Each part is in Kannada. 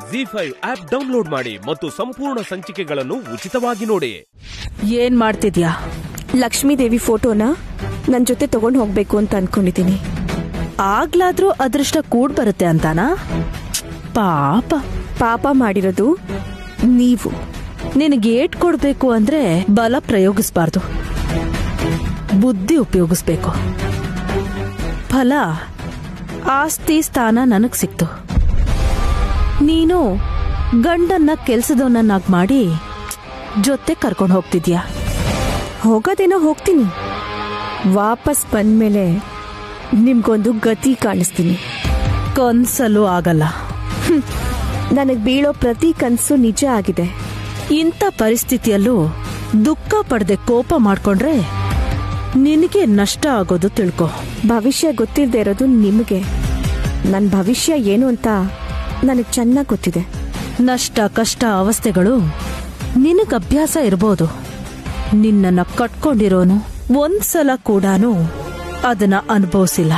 ಜಿ ಫೈವ್ ಆಪ್ ಡೌನ್ಲೋಡ್ ಮಾಡಿ ಮತ್ತು ಸಂಪೂರ್ಣ ಸಂಚಿಕೆಗಳನ್ನು ಉಚಿತವಾಗಿ ನೋಡಿ ಏನ್ ಮಾಡ್ತಿದ್ಯಾ ಲಕ್ಷ್ಮೀದೇವಿ ಫೋಟೋನ ನನ್ನ ಜೊತೆ ತಗೊಂಡು ಹೋಗ್ಬೇಕು ಅಂತ ಅನ್ಕೊಂಡಿದ್ದೀನಿ ಆಗ್ಲಾದ್ರೂ ಅದೃಷ್ಟ ಕೂಡ್ ಬರುತ್ತೆ ಅಂತಾನಾ ಪಾಪ ಪಾಪ ಮಾಡಿರೋದು ನೀವು ನಿನಗೆ ಏಟ್ ಕೊಡ್ಬೇಕು ಅಂದ್ರೆ ಬಲ ಪ್ರಯೋಗಿಸ್ಬಾರ್ದು ಬುದ್ಧಿ ಉಪಯೋಗಿಸ್ಬೇಕು ಫಲ ಆಸ್ತಿ ಸ್ಥಾನ ನನಗ್ ಸಿಕ್ತು ನೀನು ಗಂಡನ್ನ ಕೆಲ್ಸದವನನ್ನಾಗ್ ಮಾಡಿ ಜೊತೆ ಕರ್ಕೊಂಡು ಹೋಗ್ತಿದ್ಯಾ ಹೋಗೋದೇನೋ ಹೋಗ್ತೀನಿ ವಾಪಸ್ ಬಂದ್ಮೇಲೆ ನಿಮ್ಗೊಂದು ಗತಿ ಕಾಣಿಸ್ತೀನಿ ಕನ್ಸಲ್ಲೂ ಆಗಲ್ಲ ನನಗೆ ಬೀಳೋ ಪ್ರತಿ ಕನಸು ನಿಜ ಆಗಿದೆ ಇಂಥ ಪರಿಸ್ಥಿತಿಯಲ್ಲೂ ದುಃಖ ಪಡೆದೆ ಕೋಪ ಮಾಡ್ಕೊಂಡ್ರೆ ನಿನಗೆ ನಷ್ಟ ಆಗೋದು ತಿಳ್ಕೊ ಭವಿಷ್ಯ ಗೊತ್ತಿಲ್ಲದೆ ಇರೋದು ನಿಮಗೆ ನನ್ನ ಭವಿಷ್ಯ ಏನು ಅಂತ ನನಗೆ ಚೆನ್ನಾಗಿ ಗೊತ್ತಿದೆ ನಷ್ಟ ಕಷ್ಟ ಅವಸ್ಥೆಗಳು ನಿನಗ್ ಅಭ್ಯಾಸ ಇರ್ಬೋದು ನಿನ್ನನ್ನ ಕಟ್ಕೊಂಡಿರೋನು ಒಂದ್ಸಲ ಕೂಡಾನು ಅದನ್ನ ಅನುಭವಿಸಿಲ್ಲ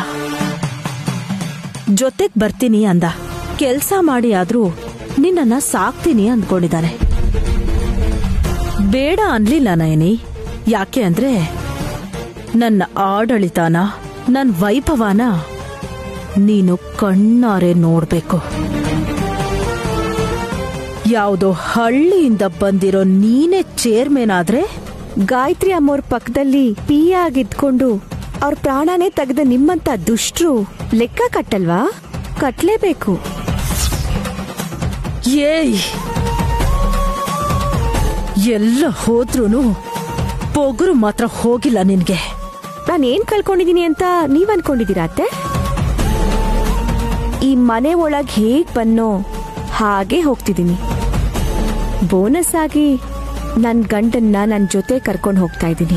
ಜೊತೆಗ್ ಬರ್ತೀನಿ ಅಂದ ಕೆಲ್ಸ ಮಾಡಿ ಆದ್ರೂ ನಿನ್ನನ್ನ ಸಾಕ್ತೀನಿ ಅಂದ್ಕೊಂಡಿದ್ದಾನೆ ಬೇಡ ಅನ್ಲಿಲ್ಲ ನಯನಿ ಯಾಕೆ ಅಂದ್ರೆ ನನ್ನ ಆಡಳಿತಾನ ನನ್ ವೈಭವನ ನೀನು ಕಣ್ಣಾರೆ ನೋಡ್ಬೇಕು ಯಾವುದೋ ಹಳ್ಳಿಯಿಂದ ಬಂದಿರೋ ನೀನೇ ಚೇರ್ಮನ್ ಆದ್ರೆ ಗಾಯತ್ರಿ ಅಮ್ಮೋರ್ ಪಕ್ಕದಲ್ಲಿ ಪಿಯ ಆಗಿದ್ಕೊಂಡು ಅವ್ರ ಪ್ರಾಣನೇ ತೆಗೆದ ನಿಮ್ಮಂತ ದುಷ್ಟ್ರು ಲೆಕ್ಕ ಕಟ್ಟಲ್ವಾ ಕಟ್ಲೇಬೇಕು ಏಯ್ ಎಲ್ಲ ಹೋದ್ರೂನು ಪೊಗರು ಮಾತ್ರ ಹೋಗಿಲ್ಲ ನಿನ್ಗೆ ನಾನು ಏನ್ ಕಳ್ಕೊಂಡಿದೀನಿ ಅಂತ ನೀವ್ ಅನ್ಕೊಂಡಿದೀರಾ ಅತ್ತೆ ಈ ಮನೆ ಒಳಗ್ ಹೇಗ್ ಬನ್ನೋ ಹಾಗೆ ಹೋಗ್ತಿದ್ದೀನಿ ಬೋನಸ್ ಆಗಿ ನನ್ ಗಂಡನ್ನ ನನ್ ಜೊತೆ ಕರ್ಕೊಂಡು ಹೋಗ್ತಾ ಇದ್ದೀನಿ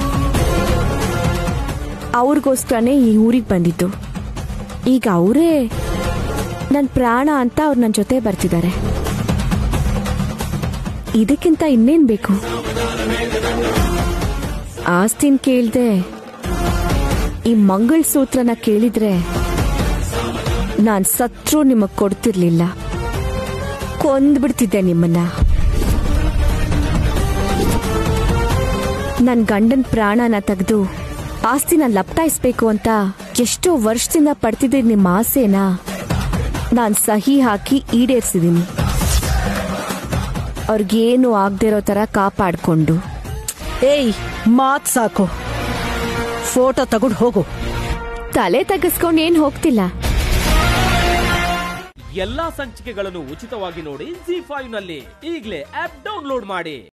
ಅವ್ರಿಗೋಸ್ಕರನೇ ಈ ಊರಿಗೆ ಬಂದಿದ್ದು ಈಗ ಅವರೇ ನನ್ ಪ್ರಾಣ ಅಂತ ಅವ್ರು ನನ್ ಜೊತೆ ಬರ್ತಿದ್ದಾರೆ ಇದಕ್ಕಿಂತ ಇನ್ನೇನ್ ಬೇಕು ಆಸ್ತಿನ್ ಕೇಳ್ದೆ ಈ ಮಂಗಳ್ ಸೂತ್ರನ ಕೇಳಿದ್ರೆ ನಾನ್ ಸತ್ರು ನಿಮಗ್ ಕೊಡ್ತಿರ್ಲಿಲ್ಲ ಕೊಂದ್ಬಿಡ್ತಿದ್ದೆ ನಿಮ್ಮನ್ನ ನನ್ ಗಂಡನ್ ಪ್ರಾಣನ ತೆಗೆದು ಆಸ್ತಿನ ಲಪ್ಟಾಯಿಸ್ಬೇಕು ಅಂತ ಎಷ್ಟೋ ವರ್ಷದಿಂದ ಪಡ್ತಿದ್ದ ನಿಮ್ಮ ಆಸೆನ ನಾನ್ ಸಹಿ ಹಾಕಿ ಈಡೇರ್ಸಿದೀನಿ ಅವ್ರಿಗೇನು ಆಗ್ದಿರೋ ತರ ಕಾಪಾಡ್ಕೊಂಡು ಏಯ್ ಮಾತ್ ಸಾಕು ಫೋಟೋ ತಗೊಂಡು ಹೋಗು ತಲೆ ತಗ್ಗಿಸ್ಕೊಂಡು ಏನ್ ಹೋಗ್ತಿಲ್ಲ ಎಲ್ಲಾ ಸಂಚಿಕೆಗಳನ್ನು ಉಚಿತವಾಗಿ ನೋಡಿ ಜಿ ಫೈವ್ ನಲ್ಲಿ ಈಗಲೇ ಆಪ್ ಡೌನ್ಲೋಡ್ ಮಾಡಿ